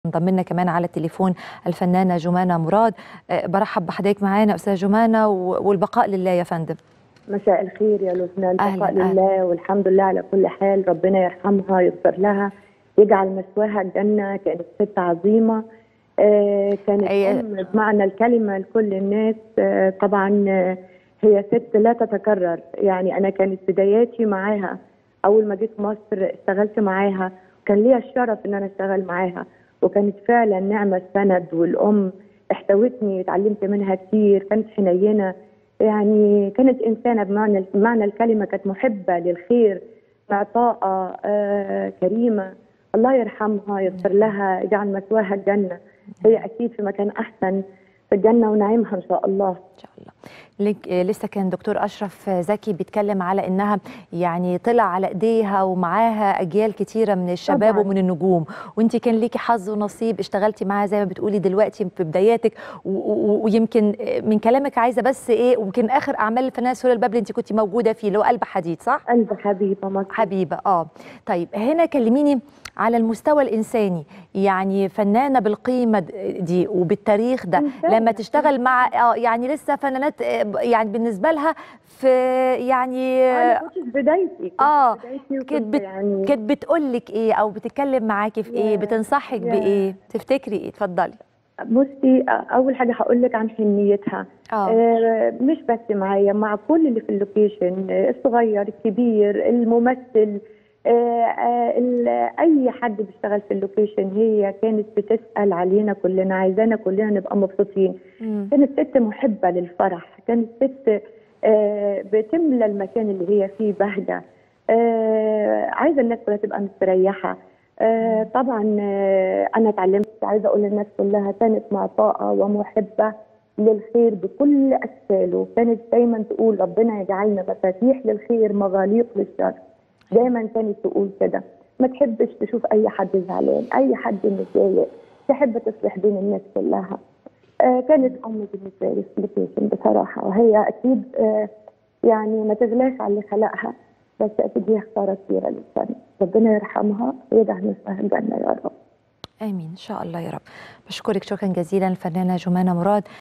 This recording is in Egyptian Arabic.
انضم لنا كمان على التليفون الفنانه جمانه مراد أه، برحب بحضرتك معانا استاذه جمانه و- والبقاء لله يا فندم مساء الخير يا لبنى أهلاً، البقاء لله والحمد لله على كل حال ربنا يرحمها يغفر لها يجعل مثواها الجنة كانت ست عظيمة آه كانت أي- أم بمعنى الكلمة لكل الناس آه طبعا آه هي ست لا تتكرر يعني أنا كانت بداياتي معاها أول ما جيت مصر اشتغلت معاها كان ليا الشرف إن أنا أشتغل معاها وكانت فعلا نعمة السند والأم احتوتني اتعلمت منها كتير كانت حنينة يعني كانت إنسانة بمعنى بمعنى الكلمة كانت محبة للخير معطاءة آه كريمة الله يرحمها يغفر لها يجعل مثواها الجنة هي أكيد في مكان أحسن في الجنة ونعيمها إن شاء الله ان شاء الله لك- آه، لسه كان دكتور اشرف زكي بيتكلم على انها يعني طلع على ايديها ومعاها اجيال كتيره من الشباب طبعاً. ومن النجوم وانت كان ليكي حظ ونصيب اشتغلتي معاها زي ما بتقولي دلوقتي في بداياتك و- و- ويمكن آه، من كلامك عايزه بس ايه ويمكن اخر اعمال الفنانه سهير البابلي انت كنت موجوده فيه اللي هو قلب حديد صح؟ قلب حبيبة مصر حبيبه اه طيب هنا كلميني على المستوى الانساني يعني فنانه بالقيمه د- دي وبالتاريخ ده إنسانة. لما تشتغل مع اه يعني لسه فنانات آه، ب- يعني بالنسبه لها في يعني أنا آه، كنت في بدايتي كنت آه، في بدايتي كانت وكنت بت- يعني كانت بتقول لك ايه او بتتكلم معاكي في ايه يا- بتنصحك يا- بايه تفتكري ايه اتفضلي بصي أول حاجة هقول لك عن حنيتها اه آه، مش بس معايا مع كل اللي في اللوكيشن آه، الصغير الكبير الممثل آه، آه، ال- اي حد بيشتغل في اللوكيشن هي كانت بتسال علينا كلنا عايزانا كلنا نبقى مبسوطين مم. كانت ست محبه للفرح كانت ست آه، بتملى المكان اللي هي فيه بهجه آه، عايزه الناس كلها تبقى مستريحه آه، طبعا آه، انا اتعلمت عايزه اقول للناس كلها كانت معطاءه ومحبه للخير بكل اشكاله كانت دايما تقول ربنا يجعلنا مفاتيح للخير مغاليق للشر دايما كانت تقول كده ما تحبش تشوف اي حد زعلان اي حد متضايق تحب تصلح بين الناس كلها آه كانت ام بالنسبه لي في اللوكيشن بصراحه وهي اكيد آه يعني ما تغلاش على اللي خلقها بس اكيد هي خساره كبيره للفن ربنا يرحمها ويجعل نفسها الجنه يا رب امين ان شاء الله يا رب بشكرك شكرا جزيلا الفنانه جمانه مراد